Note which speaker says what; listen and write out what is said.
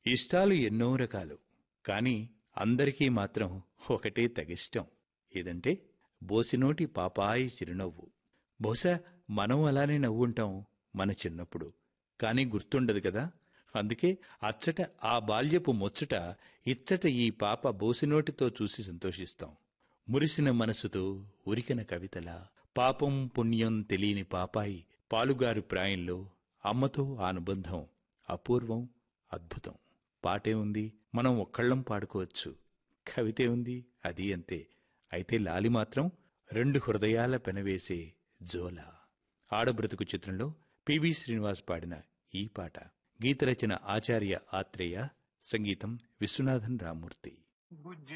Speaker 1: ఇష్టాలు ఎన్నో రకాలు కాని అందరికీ మాత్రం ఒకటే తగిష్టం ఏదంటే బోసినోటి పాపాయి చిరునవ్వు బహుశా మనం అలానే నవ్వుంటాం మన చిన్నప్పుడు కానీ గుర్తుండదు కదా అందుకే అచ్చట ఆ బాల్యపు ముచ్చట ఇచ్చట ఈ పాప బోసినోటితో చూసి సంతోషిస్తాం మురిసిన మనసుతో ఉరికిన కవితలా పాపం పుణ్యం తెలియని పాపాయి పాలుగారు ప్రాయంలో అమ్మతో ఆ అనుబంధం అపూర్వం అద్భుతం పాటే ఉంది మనం ఒక్కళ్ళం పాడుకోవచ్చు కవితే ఉంది అది అంతే అయితే లాలి మాత్రం రెండు హృదయాల పెనవేసే జోల ఆడబ్రతుకు చిత్రంలో పివి శ్రీనివాస్ పాడిన ఈ పాట గీతరచన ఆచార్య ఆత్రేయ సంగీతం విశ్వనాథన్ రామూర్తి